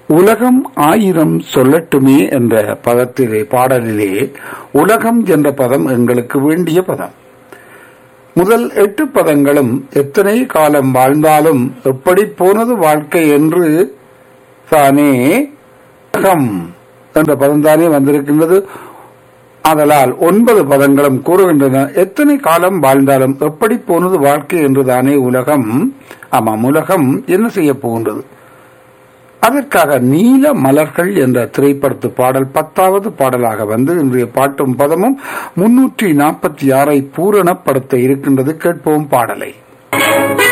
உலகம் ஆயிரம் சொல்லட்டுமே என்ற பதத்திலே பாடலிலே உலகம் என்ற பதம் எங்களுக்கு வேண்டிய பதம் முதல் எட்டு பதங்களும் எத்தனை காலம் வாழ்ந்தாலும் எப்படி போனது வாழ்க்கை என்று தானே உலகம் என்ற பதம் தானே வந்திருக்கின்றது ஆதலால் ஒன்பது பதங்களும் கூறுகின்றன எத்தனை காலம் வாழ்ந்தாலும் எப்படி போனது வாழ்க்கை என்றுதானே உலகம் ஆமாம் உலகம் என்ன செய்ய போகின்றது அதற்காக நீல மலர்கள் என்ற திரைப்படத்து பாடல் பத்தாவது பாடலாக வந்து இன்றைய பாட்டும் பதமும் முன்னூற்றி நாற்பத்தி ஆறை பூரணப்படுத்த இருக்கின்றது கேட்போம் பாடலை